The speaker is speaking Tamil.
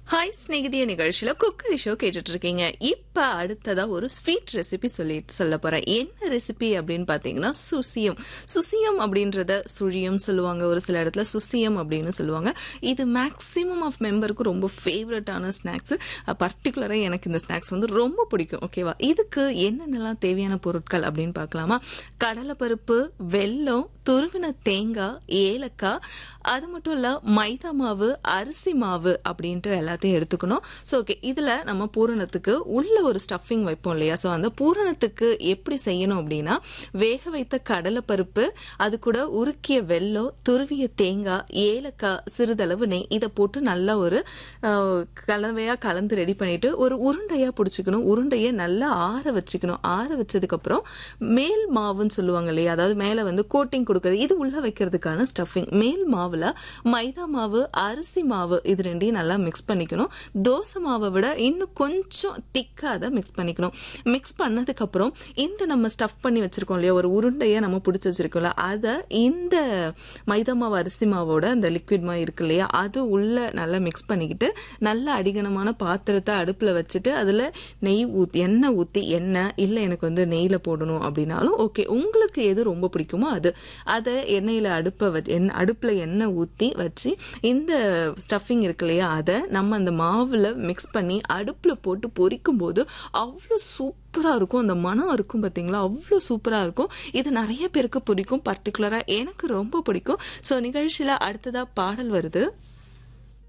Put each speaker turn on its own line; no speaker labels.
ஹாய் ஸ்நேகிதிய நிகழ்ச்சியில குக்கரி ஷோ கேட்டுட்டு இருக்கீங்க இப்ப அடுத்ததா ஒரு ஸ்வீட் ரெசிபி சொல்லி சொல்ல போறேன் என்ன ரெசிபி அப்படின்னு பாத்தீங்கன்னா சுசியம் சுசியம் அப்படின்றத சுழியம் சொல்லுவாங்க ஒரு சில இடத்துல சுசியம் அப்படின்னு சொல்லுவாங்க இது மேக்சிமம் ஆஃப் மெம்பருக்கு ரொம்ப ஃபேவரட்டான ஸ்நாக்ஸ் பர்டிகுலரா எனக்கு இந்த ஸ்நாக்ஸ் வந்து ரொம்ப பிடிக்கும் ஓகேவா இதுக்கு என்னென்னலாம் தேவையான பொருட்கள் அப்படின்னு பார்க்கலாமா கடலைப்பருப்பு வெல்லம் துருவின தேங்காய் ஏலக்காய் அது மட்டும் இல்ல மைதா மாவு அரிசி மாவு அப்படின்ட்டு எல்லாத்தையும் எடுத்துக்கணும் ஸோ ஓகே இதுல நம்ம பூரணத்துக்கு உள்ள ஒரு ஸ்டஃபிங் வைப்போம் இல்லையா ஸோ அந்த பூரணத்துக்கு எப்படி செய்யணும் அப்படின்னா வேக வைத்த கடலை பருப்பு அது கூட உருக்கிய வெல்லம் துருவிய தேங்காய் ஏலக்காய் சிறிதளவு நெய் இதை போட்டு நல்லா ஒரு அஹ், கலவையா கலந்து ரெடி பண்ணிட்டு ஒரு உருண்டையா பிடிச்சிக்கணும் உருண்டையை நல்லா ஆற வச்சுக்கணும் ஆற வச்சதுக்கு அப்புறம் மேல் மாவுன்னு சொல்லுவாங்க இல்லையா அதாவது மேல வந்து கோட்டிங் கொடுக்கறது இது உள்ள வைக்கிறதுக்கான ஸ்டஃபிங் மேல் மாவுல மைதா மாவு அரிசி மாவு இது ரெண்டையும் நல்லா மிக்ஸ் பண்ணிக்கணும் தோசை மாவை விட இன்னும் கொஞ்சம் திக்கா அதை மிக்ஸ் பண்ணிக்கணும் மிக்ஸ் பண்ணதுக்கு அப்புறம் இந்த நம்ம ஸ்டஃப் பண்ணி வச்சிருக்கோம் இல்லையா ஒரு உருண்டையை நம்ம பிடிச்சி வச்சிருக்கோம்ல அதை இந்த மைதா மாவு அரிசி மாவோட அந்த லிக்விட் மாதிரி இருக்கு இல்லையா அது உள்ள நல்லா மிக்ஸ் பண்ணிக்கிட்டு நல்ல அடிகனமான பாத்திரத்தை அடுப்புல வச்சுட்டு அதுல நெய் ஊத்தி எண்ணெய் ஊத்தி எண்ணெய் இல்ல எனக்கு வந்து நெய்ல போடணும் அப்படின்னாலும் ஓகே உங்களுக்கு எது ரொம்ப பிடிக்குமோ அது அதை எண்ணெயில அடுப்பை வச்சு எண்ணெய் அடுப்புல எண்ணெய் ஊத்தி வச்சு இந்த ஸ்டஃபிங் இருக்கு இல்லையா அதை நம்ம அந்த மாவுல மிக்ஸ் பண்ணி அடுப்புல போட்டு பொரிக்கும் போது அவ்வளோ சூப்பரா இருக்கும் அந்த மனம் இருக்கும் பாத்தீங்களா அவ்வளோ சூப்பரா இருக்கும் இது நிறைய பேருக்கு பிடிக்கும் பர்டிகுலரா எனக்கு ரொம்ப பிடிக்கும் ஸோ நிகழ்ச்சியில அடுத்ததா பாடல் வருது